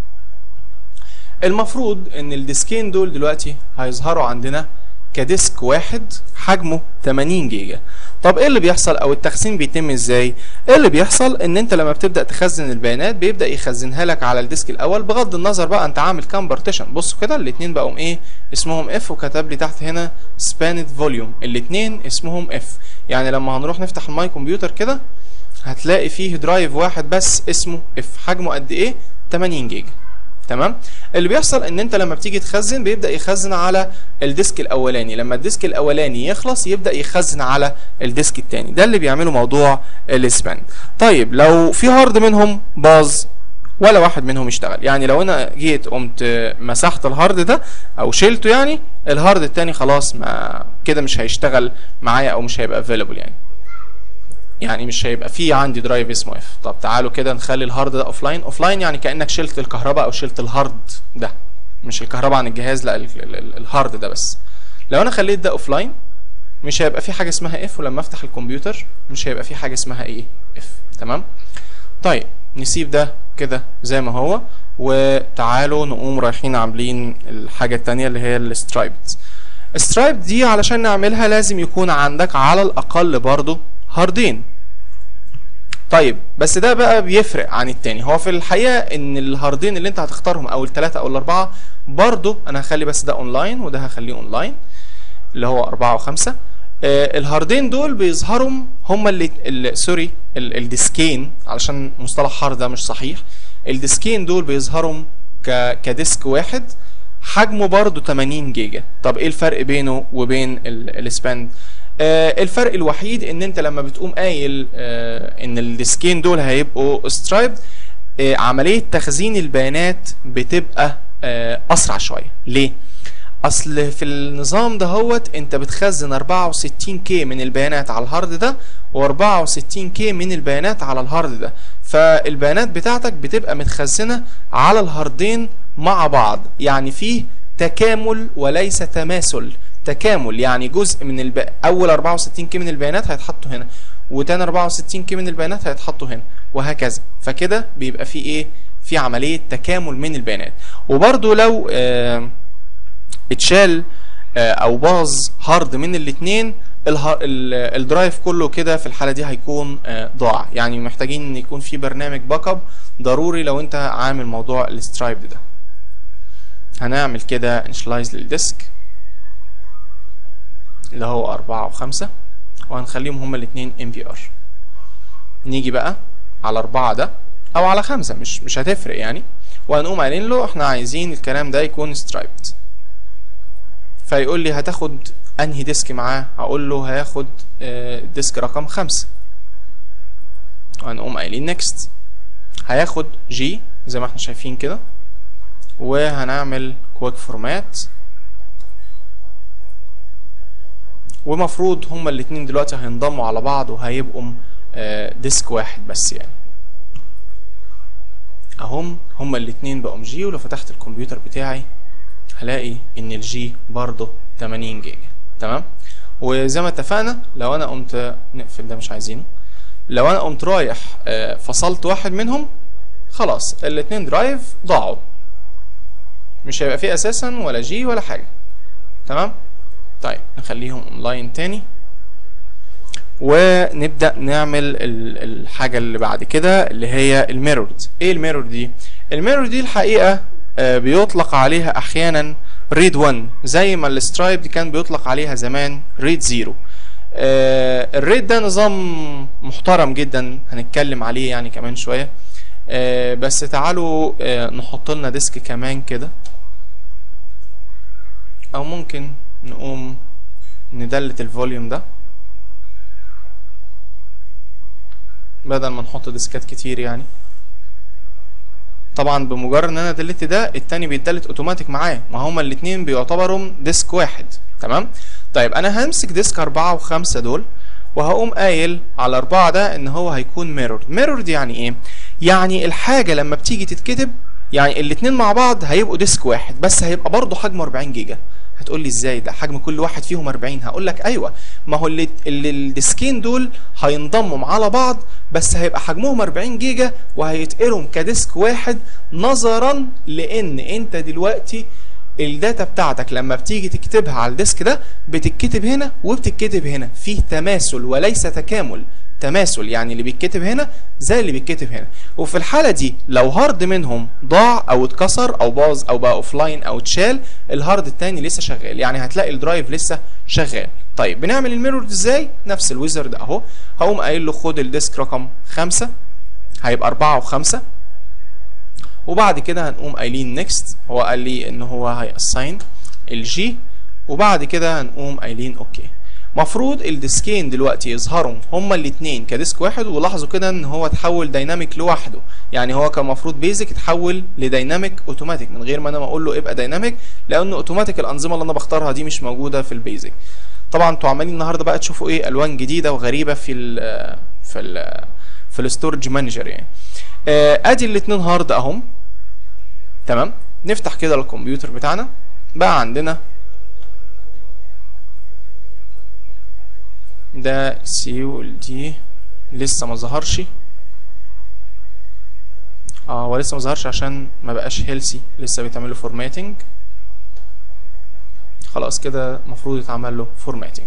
المفروض ان الديسكين دول دلوقتي هيظهروا عندنا كديسك واحد حجمه 80 جيجا طب ايه اللي بيحصل او التخزين بيتم ازاي ايه اللي بيحصل ان انت لما بتبدا تخزن البيانات بيبدا يخزنها لك على الديسك الاول بغض النظر بقى انت عامل كام بارتيشن بصوا كده الاثنين بقوا ايه اسمهم اف وكتب لي تحت هنا سبانت فوليوم الاثنين اسمهم اف يعني لما هنروح نفتح الماي كمبيوتر كده هتلاقي فيه درايف واحد بس اسمه اف حجمه قد ايه 80 جيجا تمام اللي بيحصل ان انت لما بتيجي تخزن بيبدا يخزن على الديسك الاولاني لما الديسك الاولاني يخلص يبدا يخزن على الديسك الثاني ده اللي بيعمله موضوع السبان طيب لو في هارد منهم باظ ولا واحد منهم يشتغل يعني لو انا جيت قمت مسحت الهارد ده او شلته يعني الهارد التاني خلاص ما كده مش هيشتغل معايا او مش هيبقى افيلبل يعني يعني مش هيبقى في عندي درايف اسمه اف طب تعالوا كده نخلي الهارد ده اوف لاين اوف لاين يعني كانك شلت الكهرباء او شلت الهارد ده مش الكهرباء عن الجهاز لا ال ال ال الهارد ده بس لو انا خليت ده اوف لاين مش هيبقى في حاجه اسمها اف ولما افتح الكمبيوتر مش هيبقى في حاجه اسمها ايه اف تمام طيب نسيب ده كده زي ما هو وتعالوا نقوم رايحين عاملين الحاجه التانية اللي هي السترايبد سترايب دي علشان نعملها لازم يكون عندك على الاقل برضو هاردين طيب بس ده بقى بيفرق عن التاني هو في الحقيقه ان الهاردين اللي انت هتختارهم او الثلاثه او الاربعه برضو انا هخلي بس ده اونلاين وده هخليه اونلاين اللي هو أربعة وخمسة آه الهاردين دول بيظهروا هما اللي, اللي سوري ال- الديسكين علشان مصطلح هارد ده مش صحيح الديسكين دول بيظهروا ك... كديسك واحد حجمه برضو 80 جيجا طب ايه الفرق بينه وبين السباند آه الفرق الوحيد ان انت لما بتقوم قايل آه ان الديسكين دول هيبقوا سترايبد آه عمليه تخزين البيانات بتبقى آه اسرع شويه ليه اصل في النظام ده هوت انت بتخزن 64 كي من البيانات على الهارد ده و64 كي من البيانات على الهارد ده فالبيانات بتاعتك بتبقى متخزنه على الهاردين مع بعض يعني فيه تكامل وليس تماثل تكامل يعني جزء من الب... اول 64 كي من البيانات هيتحطوا هنا وتاني 64 كي من البيانات هيتحطوا هنا وهكذا فكده بيبقى في ايه في عمليه تكامل من البيانات وبرده لو آه اتشال آه او باظ هارد من الاثنين الدرايف كله كده في الحاله دي هيكون آه ضاع يعني محتاجين ان يكون في برنامج باك اب ضروري لو انت عامل موضوع السترايب ده هنعمل كده انشلايز للديسك اللي هو أربعة وخمسة وهنخليهم هما الاتنين ام بي ار نيجي بقى على أربعة ده أو على خمسة مش مش هتفرق يعني وهنقوم قايلين له احنا عايزين الكلام ده يكون سترايبد فيقول لي هتاخد انهي ديسك معاه هقول له هياخد ديسك رقم خمسة وهنقوم قايلين نيكست هياخد جي زي ما احنا شايفين كده وهنعمل كويك فورمات ومفروض هما الاتنين دلوقتي هينضموا على بعض وهيبقوا ديسك واحد بس يعني اهم هما الاتنين بقوا جي ولو فتحت الكمبيوتر بتاعي هلاقي ان الجي برضه 80 جيجا تمام وزي ما اتفقنا لو انا قمت نقفل ده مش عايزينه لو انا قمت رايح فصلت واحد منهم خلاص الاتنين درايف ضاعوا مش هيبقى فيه اساسا ولا جي ولا حاجه تمام طيب نخليهم اونلاين تاني ونبدا نعمل الحاجه اللي بعد كده اللي هي الميرورد ايه الميرور دي الميرور دي الحقيقه بيطلق عليها احيانا ريد 1 زي ما السترايب دي كان بيطلق عليها زمان ريد 0 الريد ده نظام محترم جدا هنتكلم عليه يعني كمان شويه بس تعالوا نحط لنا ديسك كمان كده او ممكن نقوم ندلت الفوليوم ده بدل ما نحط ديسكات كتير يعني طبعا بمجرد ان انا دلت ده التاني بيتدلت اوتوماتيك معاه ما هما الاتنين بيعتبروا ديسك واحد تمام طيب انا همسك ديسك اربعة وخمسة دول وهقوم قايل على اربعة ده ان هو هيكون ميرورد ميرورد يعني ايه يعني الحاجة لما بتيجي تتكتب يعني الاتنين مع بعض هيبقوا ديسك واحد بس هيبقى برضه حجمه 40 جيجا هتقول لي ازاي ده حجم كل واحد فيهم 40 هقول لك ايوه ما هو اللي, اللي الديسكين دول هينضموا على بعض بس هيبقى حجمهم 40 جيجا وهيتقروا كديسك واحد نظرا لان انت دلوقتي الداتا بتاعتك لما بتيجي تكتبها على الديسك ده بتتكتب هنا وبتتكتب هنا فيه تماثل وليس تكامل تماثل يعني اللي بيتكتب هنا زي اللي بيتكتب هنا وفي الحالة دي لو هارد منهم ضاع او اتكسر او باظ او بقى اوف لاين او اتشال الهارد التاني لسه شغال يعني هتلاقي الدرايف لسه شغال طيب بنعمل الميرور ازاي نفس الويزرد اهو هقوم قايل له خد الديسك رقم خمسة هيبقى أربعة وخمسة وبعد كده هنقوم قايلين نيكست هو قال لي ان هو هيأساين الجي وبعد كده هنقوم قايلين اوكي مفروض الديسكين دلوقتي يظهروا هما الاثنين كديسك واحد ولاحظوا كده ان هو اتحول دايناميك لوحده يعني هو كان المفروض بيزك اتحول لدايناميك اوتوماتيك من غير ما انا ما اقول له ابقى دايناميك لان اوتوماتيك الانظمه اللي انا بختارها دي مش موجوده في البيزك طبعا انتوا عمالين النهارده بقى تشوفوا ايه الوان جديده وغريبه في ال في ال في الستورج مانجر يعني آه، ادي الاثنين هارد اهم تمام نفتح كده الكمبيوتر بتاعنا بقى عندنا ده سي والدي لسه ما ظهرش اه هو لسه ما ظهرش عشان ما بقاش هيلسي لسه بيتعمل له فورماتنج خلاص كده المفروض يتعمل له فورماتنج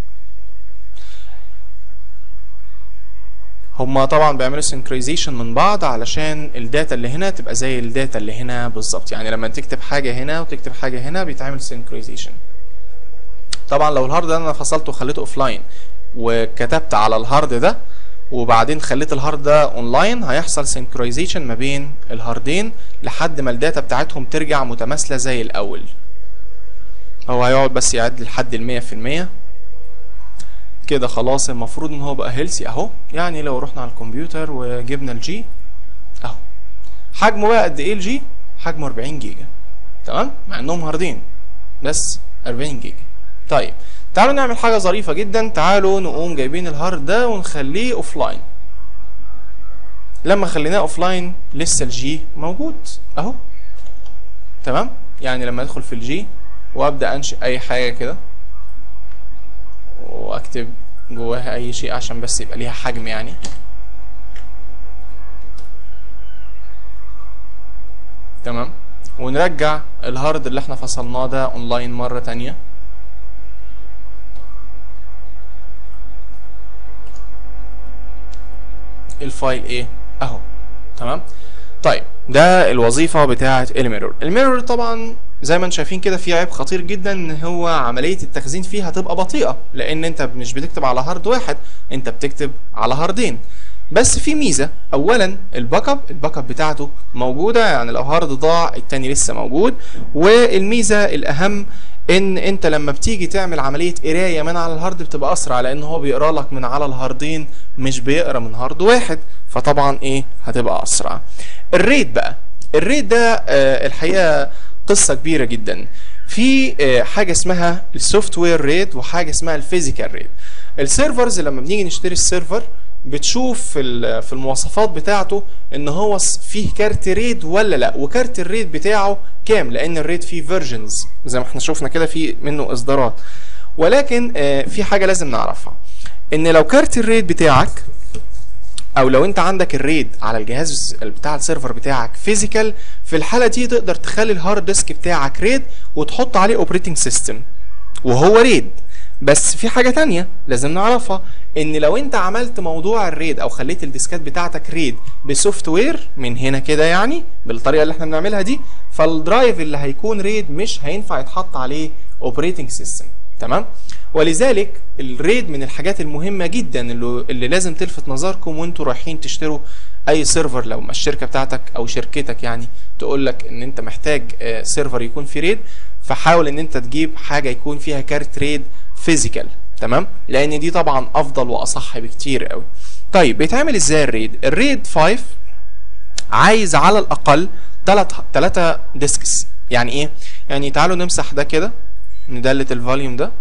هما طبعا بيعملوا سنكرايزيشن من بعض علشان الداتا اللي هنا تبقى زي الداتا اللي هنا بالظبط يعني لما تكتب حاجه هنا وتكتب حاجه هنا بيتعمل سنكرايزيشن طبعا لو الهارد ده انا فصلته وخليته اوف لاين وكتبت على الهارد ده وبعدين خليت الهارد ده اونلاين هيحصل سنكرايزيشن ما بين الهاردين لحد ما الداتا بتاعتهم ترجع متماثله زي الاول هو هيقعد بس يعد لحد المية في المية كده خلاص المفروض ان هو بقى هيلسي اهو يعني لو رحنا على الكمبيوتر وجبنا الجي اهو حجمه بقى قد ايه الجي حجمه 40 جيجا تمام مع انهم هاردين بس 40 جيجا طيب تعالوا نعمل حاجه ظريفه جدا تعالوا نقوم جايبين الهارد ده ونخليه اوف لاين لما خليناه اوف لاين لسه الجي موجود اهو تمام يعني لما ادخل في الجي وابدا انشئ اي حاجه كده واكتب جواها اي شيء عشان بس يبقى ليها حجم يعني تمام ونرجع الهارد اللي احنا فصلناه ده اونلاين مرة تانية الفايل ايه اهو تمام طيب ده الوظيفة بتاعة الميرور الميرور طبعا زي ما انتم شايفين كده في عيب خطير جدا ان هو عمليه التخزين فيه هتبقى بطيئه لان انت مش بتكتب على هارد واحد انت بتكتب على هاردين بس في ميزه اولا الباك اب الباك اب بتاعته موجوده يعني لو هارد ضاع التاني لسه موجود والميزه الاهم ان انت لما بتيجي تعمل عمليه قرايه من على الهارد بتبقى اسرع لان هو بيقرا لك من على الهاردين مش بيقرا من هارد واحد فطبعا ايه هتبقى اسرع الريت بقى الريت ده آه الحقيقه قصه كبيره جدا في حاجه اسمها السوفت وير ريت وحاجه اسمها الفيزيكال ريت السيرفرز لما بنيجي نشتري السيرفر بتشوف في في المواصفات بتاعته ان هو فيه كارت ريد ولا لا وكارت الريد بتاعه كام لان الريد فيه فيرجنز زي ما احنا شفنا كده في منه اصدارات ولكن في حاجه لازم نعرفها ان لو كارت الريد بتاعك او لو انت عندك الريد على الجهاز بتاع السيرفر بتاعك فيزيكال في الحاله دي تقدر تخلي الهارد ديسك بتاعك ريد وتحط عليه اوبريتنج سيستم وهو ريد بس في حاجه تانية لازم نعرفها ان لو انت عملت موضوع الريد او خليت الديسكات بتاعتك ريد بسوفت وير من هنا كده يعني بالطريقه اللي احنا بنعملها دي فالدرايف اللي هيكون ريد مش هينفع يتحط عليه اوبريتنج سيستم تمام ولذلك الريد من الحاجات المهمة جدا اللي, اللي لازم تلفت نظركم وانتوا رايحين تشتروا اي سيرفر لو ما الشركة بتاعتك او شركتك يعني تقول لك ان انت محتاج سيرفر يكون فيه ريد فحاول ان انت تجيب حاجة يكون فيها كارت ريد فيزيكال تمام لان دي طبعا افضل واصح بكتير قوي طيب بيتعمل ازاي الريد الريد 5 عايز على الاقل 3 3 ديسكس يعني ايه يعني تعالوا نمسح ده كده ندلت الفوليوم ده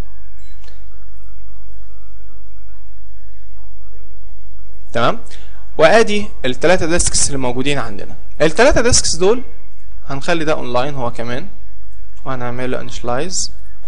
تمام وادي الثلاثه ديسكس اللي موجودين عندنا الثلاثه ديسكس دول هنخلي ده اونلاين هو كمان وهنعمل له انشلايز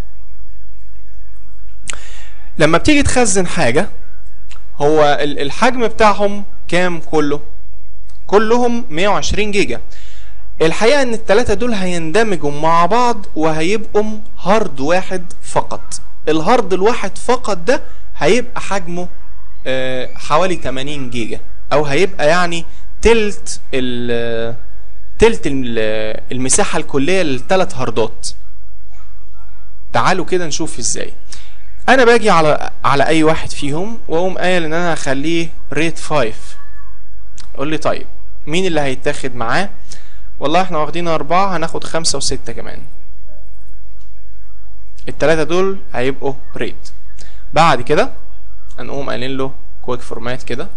لما بتيجي تخزن حاجه هو ال- الحجم بتاعهم كام كله كلهم 120 جيجا الحقيقه ان الثلاثه دول هيندمجوا مع بعض وهيبقوا هارد واحد فقط الهارد الواحد فقط ده هيبقى حجمه آه، حوالي 80 جيجا او هيبقى يعني تلت ال تلت ال- المساحه الكليه للثلاث هاردات تعالوا كده نشوف ازاي انا باجي على على اي واحد فيهم واقوم قايل ان انا هخليه ريت 5 قول لي طيب مين اللي هيتاخد معاه والله احنا واخدين أربعة هناخد خمسة وستة كمان التلاتة دول هيبقوا ريت بعد كده هنقوم قايلين له كويك فورمات كده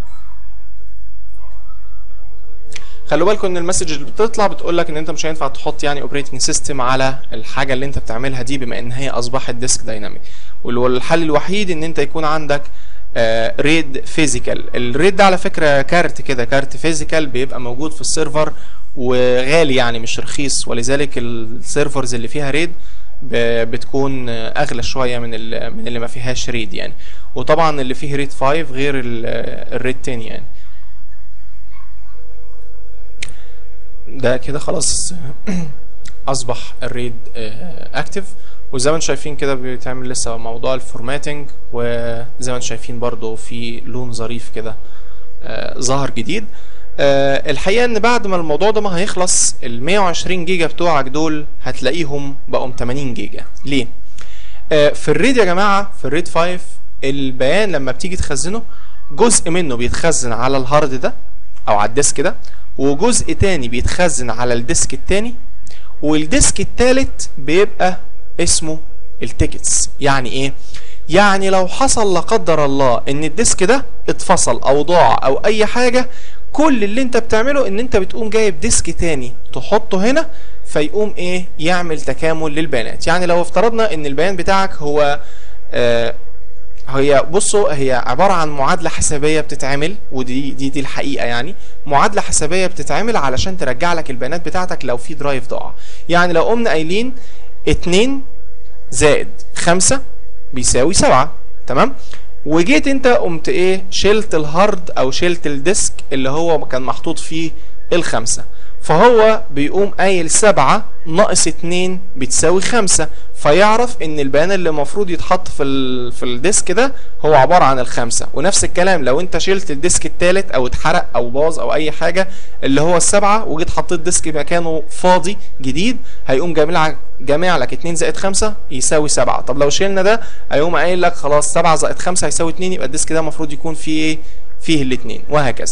خلوا بالكم ان المسج اللي بتطلع بتقول لك ان انت مش هينفع تحط يعني اوبريتنج سيستم على الحاجه اللي انت بتعملها دي بما ان هي اصبحت ديسك دايناميك والحل الوحيد ان انت يكون عندك ريد فيزيكال الريد ده على فكره كارت كده كارت فيزيكال بيبقى موجود في السيرفر وغالي يعني مش رخيص ولذلك السيرفرز اللي فيها ريد ب- بتكون آه، اغلى شويه من ال- من اللي ما فيهاش ريد يعني وطبعا اللي فيه ريد 5 غير ال- آه، الريد 10 يعني ده كده خلاص اصبح الريد اكتف وزي ما انتم شايفين كده بيتعمل لسه موضوع الفورماتنج وزي ما انتم شايفين برضو في لون ظريف كده آه، ظهر جديد آه، الحقيقه ان بعد ما الموضوع ده ما هيخلص ال 120 جيجا بتوعك دول هتلاقيهم بقوا 80 جيجا ليه آه، في الريد يا جماعه في الريد 5 البيان لما بتيجي تخزنه جزء منه بيتخزن على الهارد ده او على الديسك ده وجزء تاني بيتخزن على الديسك التاني والديسك التالت بيبقى اسمه التيكتس يعني ايه يعني لو حصل لا قدر الله ان الديسك ده اتفصل او ضاع او اي حاجه كل اللي انت بتعمله ان انت بتقوم جايب ديسك تاني تحطه هنا فيقوم ايه يعمل تكامل للبيانات يعني لو افترضنا ان البيان بتاعك هو آه هي بصوا هي عبارة عن معادلة حسابية بتتعمل ودي دي دي الحقيقة يعني معادلة حسابية بتتعمل علشان ترجع لك البيانات بتاعتك لو في درايف ضاع يعني لو قمنا قايلين 2 زائد 5 بيساوي 7 تمام وجيت انت قمت ايه شلت الهارد او شلت الديسك اللي هو كان محطوط فيه الخمسة فهو بيقوم قايل سبعة ناقص اتنين بتساوي خمسة فيعرف ان البيان اللي المفروض يتحط في ال... في الديسك ده هو عبارة عن الخمسة ونفس الكلام لو انت شلت الديسك التالت او اتحرق او باظ او اي حاجة اللي هو السبعة وجيت حطيت ديسك مكانه فاضي جديد هيقوم جامع جامع لك 2 زائد 5 يساوي 7 طب لو شلنا ده هيقوم قايل لك خلاص 7 زائد 5 هيساوي 2 يبقى الديسك ده المفروض يكون فيه ايه فيه الاثنين وهكذا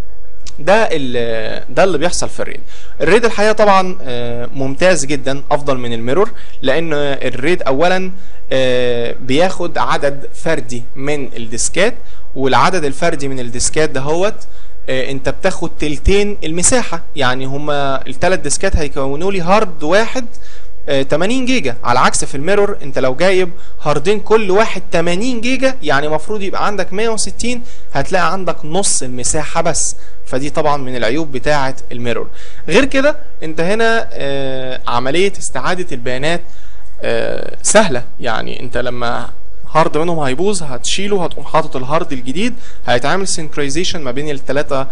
ده ال- ده اللي بيحصل في الريد الريد الحقيقه طبعا آه، ممتاز جدا افضل من الميرور لان الريد اولا آه، بياخد عدد فردي من الديسكات والعدد الفردي من الديسكات دهوت آه، انت بتاخد تلتين المساحه يعني هما الثلاث ديسكات هيكونوا لي هارد واحد آه، 80 جيجا على عكس في الميرور انت لو جايب هاردين كل واحد 80 جيجا يعني المفروض يبقى عندك 160 هتلاقي عندك نص المساحه بس فدي طبعا من العيوب بتاعه الميرور غير كده انت هنا آه، عمليه استعاده البيانات آه، سهله يعني انت لما هارد منهم هيبوظ هتشيله هتقوم حاطط الهارد الجديد هيتعمل سينكرايزيشن ما بين الثلاثه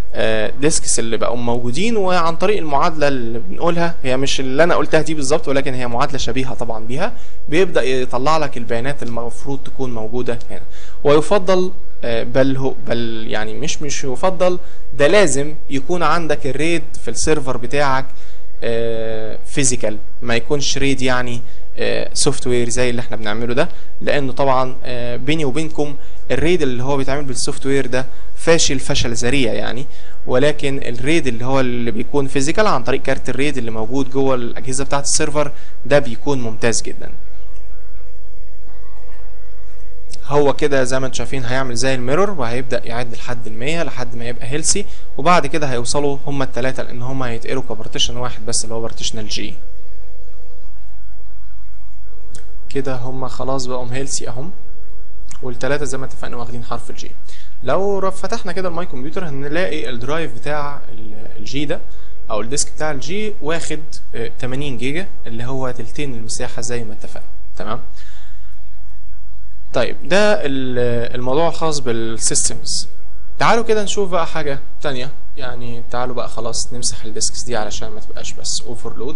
ديسكس اللي بقوا موجودين وعن طريق المعادله اللي بنقولها هي مش اللي انا قلتها دي بالظبط ولكن هي معادله شبيهه طبعا بيها بيبدا يطلع لك البيانات المفروض تكون موجوده هنا ويفضل آه، بل هو بل يعني مش مش يفضل ده لازم يكون عندك الريد في السيرفر بتاعك فيزيكال ما يكونش ريد يعني سوفت وير زي اللي احنا بنعمله ده لانه طبعا آه، بيني وبينكم الريد اللي هو بيتعمل بالسوفت وير ده فاشل فشل ذريع يعني ولكن الريد اللي هو اللي بيكون فيزيكال عن طريق كارت الريد اللي موجود جوه الاجهزه بتاعه السيرفر ده بيكون ممتاز جدا هو كده زي ما انتم شايفين هيعمل زي الميرور وهيبدا يعد لحد ال 100 لحد ما يبقى هيلسي وبعد كده هيوصلوا هما الثلاثه لان هما هيتقروا كبارتيشن واحد بس اللي هو بارتيشنال جي كده هما خلاص بقوا هيلسي اهم والثلاثه زي ما اتفقنا واخدين حرف الجي لو فتحنا كده الماي كمبيوتر هنلاقي الدرايف بتاع ال- الجي ده او الديسك بتاع الجي واخد آه، 80 جيجا اللي هو تلتين المساحه زي ما اتفقنا تمام طيب ده ال- الموضوع الخاص بالسيستمز تعالوا كده نشوف بقى حاجه تانية يعني تعالوا بقى خلاص نمسح الديسكس دي علشان ما تبقاش بس اوفرلود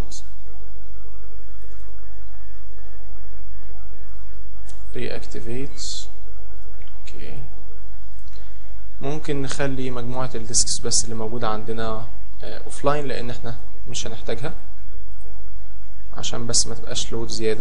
reactivate اوكي ممكن نخلي مجموعة الديسكس بس اللي موجودة عندنا اوف لاين لان احنا مش هنحتاجها عشان بس ما تبقاش لود زيادة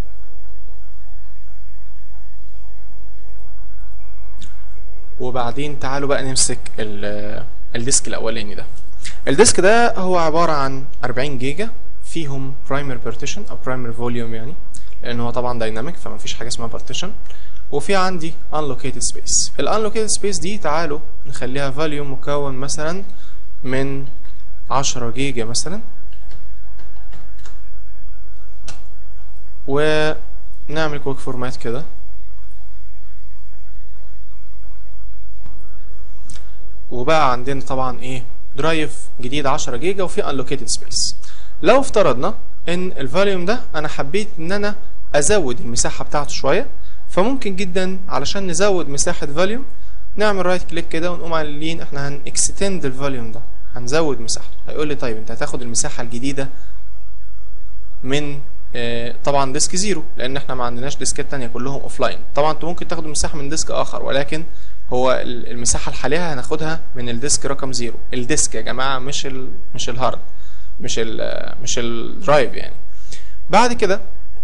وبعدين تعالوا بقى نمسك ال- الديسك الاولاني ده الديسك ده هو عبارة عن 40 جيجا فيهم برايمر بارتيشن او برايمر فوليوم يعني لان هو طبعا دايناميك فما فيش حاجه اسمها بارتيشن وفي عندي unlocated space ال unlocated space دي تعالوا نخليها فوليوم مكون مثلا من 10 جيجا مثلا ونعمل كويك فورمات كده وبقى عندنا طبعا ايه درايف جديد 10 جيجا وفي unlocated space لو افترضنا ان الفوليوم ده انا حبيت ان انا ازود المساحه بتاعته شويه فممكن جدا علشان نزود مساحه فوليوم نعمل رايت كليك كده ونقوم قايلين احنا هنكستند الفوليوم ده هنزود مساحته هيقول لي طيب انت هتاخد المساحه الجديده من آه، طبعا ديسك زيرو لان احنا ما عندناش ديسكات تانية كلهم اوف لاين طبعا انتوا ممكن تاخدوا مساحه من ديسك اخر ولكن هو ال- المساحه الحاليه هناخدها من الديسك رقم زيرو الديسك يا جماعه مش ال مش الهارد مش ال مش الدرايف يعني بعد كده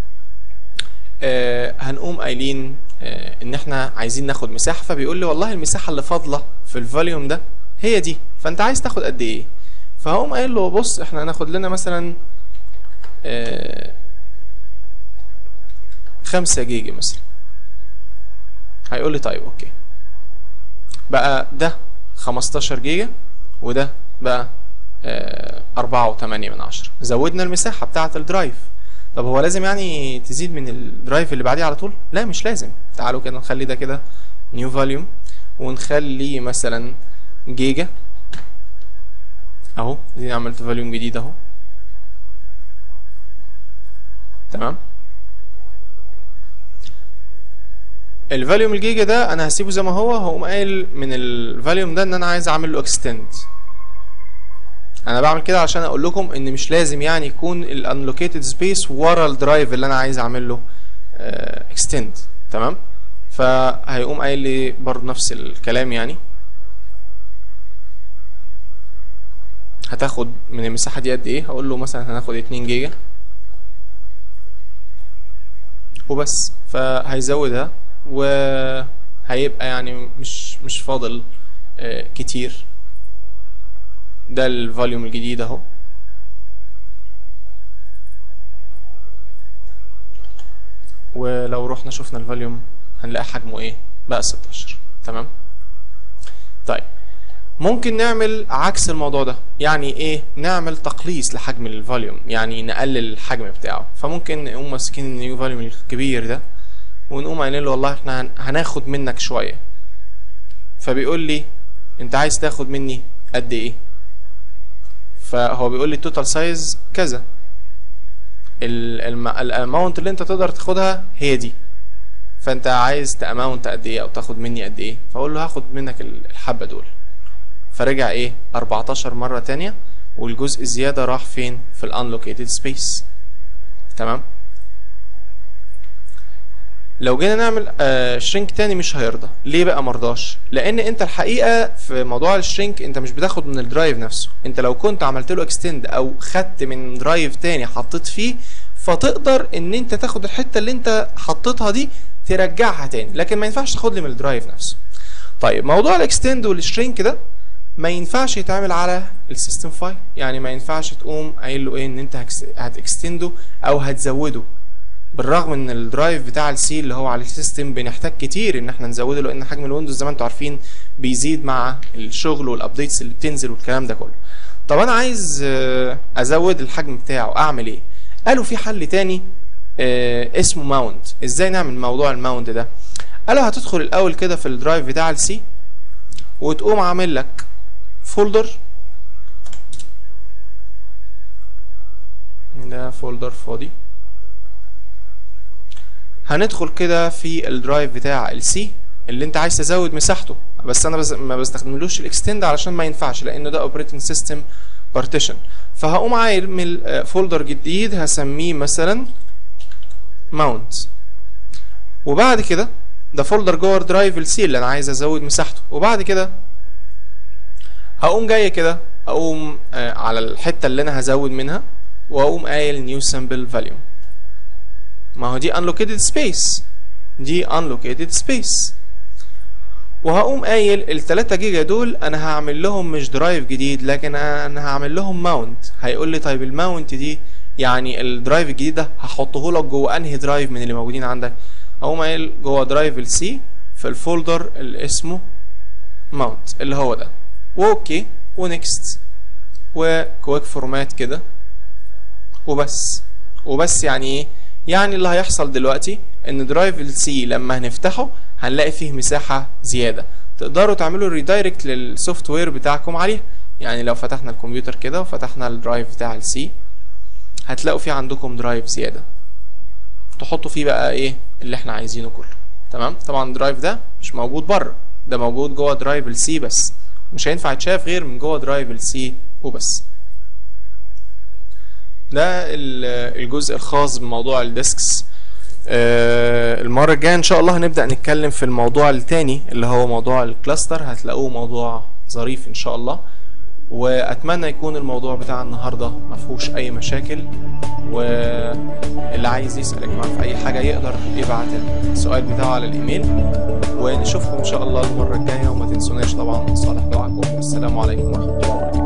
آه هنقوم قايلين آه ان احنا عايزين ناخد مساحه فبيقول لي والله المساحه اللي فاضله في الفوليوم ده هي دي فانت عايز تاخد قد ايه فهقوم قايل له بص احنا هناخد لنا مثلا آه خمسة جيجا مثلا هيقول لي طيب اوكي بقى ده 15 جيجا وده بقى آه، أربعة وتمانية من عشرة زودنا المساحة بتاعة الدرايف طب هو لازم يعني تزيد من الدرايف اللي بعديه على طول لا مش لازم تعالوا كده نخلي ده كده نيو فوليوم ونخلي مثلا جيجا اهو دي عملت فوليوم جديد اهو تمام الفاليوم الجيجا ده انا هسيبه زي ما هو هقوم قايل من الفاليوم ده ان انا عايز اعمل له اكستند انا بعمل كده عشان اقول لكم ان مش لازم يعني يكون الانلوكيتد سبيس ورا الدرايف اللي انا عايز اعمل له اكستند تمام فهيقوم قايل لي برضه نفس الكلام يعني هتاخد من المساحه دي قد ايه هقول له مثلا هناخد 2 جيجا وبس فهيزودها وهيبقى يعني مش مش فاضل آه، كتير ده الفوليوم الجديد اهو ولو رحنا شفنا الفوليوم هنلاقي حجمه ايه بقى 16 تمام طيب ممكن نعمل عكس الموضوع ده يعني ايه نعمل تقليص لحجم الفوليوم يعني نقلل الحجم بتاعه فممكن نقوم ماسكين النيو فوليوم الكبير ده ونقوم قايلين له والله احنا هن- هناخد منك شويه فبيقول لي انت عايز تاخد مني قد ايه فهو بيقول لي التوتال سايز كذا الاماونت اللي انت تقدر تاخدها هي دي فانت عايز تاماونت قد ايه او تاخد مني قد ايه فاقول له هاخد منك ال- الحبه دول فرجع ايه 14 مره تانية والجزء الزياده راح فين في الانلوكيتد سبيس تمام لو جينا نعمل آه شرينك تاني مش هيرضى ليه بقى مرضاش لان انت الحقيقه في موضوع الشرينك انت مش بتاخد من الدرايف نفسه انت لو كنت عملت له اكستند او خدت من درايف تاني حطيت فيه فتقدر ان انت تاخد الحته اللي انت حطيتها دي ترجعها تاني لكن ما ينفعش تاخد لي من الدرايف نفسه طيب موضوع الاكستند والشرينك ده ما ينفعش يتعمل على السيستم فايل يعني ما ينفعش تقوم قايل له ايه ان انت هتكستنده او هتزوده بالرغم ان الدرايف بتاع السي اللي هو على السيستم بنحتاج كتير ان احنا نزوده لان حجم الويندوز زي ما انتم عارفين بيزيد مع الشغل والابديتس اللي بتنزل والكلام ده كله طب انا عايز آه، ازود الحجم بتاعه اعمل ايه قالوا في حل تاني آه، اسمه ماونت ازاي نعمل موضوع الماونت ده قالوا هتدخل الاول كده في الدرايف بتاع السي وتقوم عامل لك فولدر ده فولدر فاضي هندخل كده في الدرايف بتاع السي اللي انت عايز تزود مساحته بس انا بز... ما بستخدملوش الاكستند علشان ما ينفعش لان ده اوبريتنج سيستم بارتيشن فهقوم عامل فولدر جديد هسميه مثلا ماونت وبعد كده ده فولدر جوه الدرايف السي اللي انا عايز ازود مساحته وبعد كده هقوم جاي كده اقوم آه على الحته اللي انا هزود منها واقوم قايل نيو سامبل فاليوم ما هو دي unlocated space دي unlocated space وهقوم قايل ال 3 جيجا دول انا هعمل لهم مش درايف جديد لكن انا هعمل لهم ماونت هيقول لي طيب الماونت دي يعني الدرايف الجديد ده هحطه لك جوه انهي درايف من اللي موجودين عندك اقوم قايل جوه درايف السي في الفولدر اللي اسمه ماونت اللي هو ده واوكي ونكست وكويك فورمات كده وبس وبس يعني ايه يعني اللي هيحصل دلوقتي ان درايف السي لما هنفتحه هنلاقي فيه مساحه زياده تقدروا تعملوا ريدايركت للسوفت وير بتاعكم عليه يعني لو فتحنا الكمبيوتر كده وفتحنا الدرايف بتاع السي هتلاقوا فيه عندكم درايف زياده تحطوا فيه بقى ايه اللي احنا عايزينه كله تمام طبعا الدرايف ده مش موجود بره ده موجود جوه درايف السي بس مش هينفع يتشاف غير من جوه درايف السي وبس ده الجزء الخاص بموضوع الديسكس آه المرة الجاية ان شاء الله هنبدأ نتكلم في الموضوع التاني اللي هو موضوع الكلاستر هتلاقوه موضوع ظريف ان شاء الله واتمنى يكون الموضوع بتاع النهاردة مفهوش اي مشاكل واللي عايز يسأل يا جماعة في اي حاجة يقدر يبعت السؤال بتاعه على الايميل ونشوفكم ان شاء الله المرة الجاية وما تنسوناش طبعا من صالح دعاكم والسلام عليكم ورحمة الله وبركاته